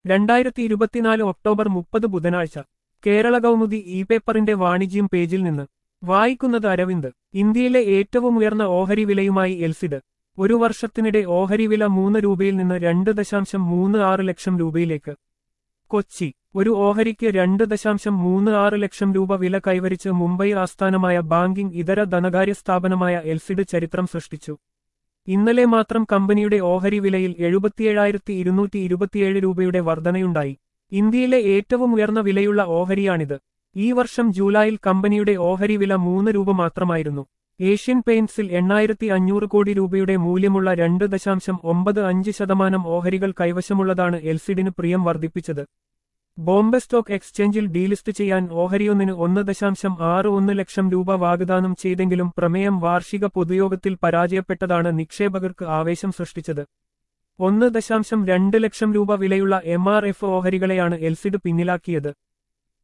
രണ്ടായിരത്തി ഇരുപത്തിനാല് ഒക്ടോബർ മുപ്പത് ബുധനാഴ്ച കേരള കൗമുദി ഇ പേപ്പറിന്റെ വാണിജ്യം പേജിൽ നിന്ന് വായിക്കുന്നത് അരവിന്ദ് ഇന്ത്യയിലെ ഏറ്റവും ഉയർന്ന ഓഹരി വിലയുമായി എൽസിഡ് ഒരു വർഷത്തിനിടെ ഓഹരി വില മൂന്ന് രൂപയിൽ നിന്ന് രണ്ട് ദശാംശം മൂന്ന് ആറ് ലക്ഷം രൂപയിലേക്ക് കൊച്ചി ഒരു ഓഹരിക്ക് രണ്ട് ദശാംശം മൂന്ന് ആറ് ലക്ഷം രൂപ വില കൈവരിച്ച് മുംബൈ ആസ്ഥാനമായ ബാങ്കിംഗ് ഇതര ധനകാര്യ സ്ഥാപനമായ എൽസിഡ് ചരിത്രം സൃഷ്ടിച്ചു ഇന്നലെ മാത്രം കമ്പനിയുടെ ഓഹരി വിലയിൽ എഴുപത്തിയേഴായിരത്തി ഇരുന്നൂറ്റി ഇരുപത്തിയേഴ് രൂപയുടെ വർധനയുണ്ടായി ഇന്ത്യയിലെ ഏറ്റവും ഉയർന്ന വിലയുള്ള ഓഹരിയാണിത് ഈ വർഷം ജൂലൈയിൽ കമ്പനിയുടെ ഓഹരി വില മൂന്ന് രൂപ മാത്രമായിരുന്നു ഏഷ്യൻ പെയിന്റ്സിൽ എണ്ണായിരത്തി അഞ്ഞൂറ് കോടി രൂപയുടെ മൂല്യമുള്ള രണ്ട് ദശാംശം ഒമ്പത് അഞ്ച് ശതമാനം ഓഹരികൾ കൈവശമുള്ളതാണ് എൽസിഡിന് പ്രിയം വർദ്ധിപ്പിച്ചത് ബോംബെ സ്റ്റോക്ക് എക്സ്ചേഞ്ചിൽ ഡീലിസ്റ്റ് ചെയ്യാൻ ഓഹരിയൊന്നിന് ഒന്ന് ദശാംശം ആറ് ഒന്ന് ലക്ഷം രൂപ വാഗ്ദാനം ചെയ്തെങ്കിലും പ്രമേയം വാർഷിക പൊതുയോഗത്തിൽ പരാജയപ്പെട്ടതാണ് നിക്ഷേപകർക്ക് ആവേശം സൃഷ്ടിച്ചത് ഒന്ന് ദശാംശം രണ്ട് ലക്ഷം രൂപ വിലയുള്ള എം ആർ എഫ് ഓഹരികളെയാണ് എൽസിഡ് പിന്നിലാക്കിയത്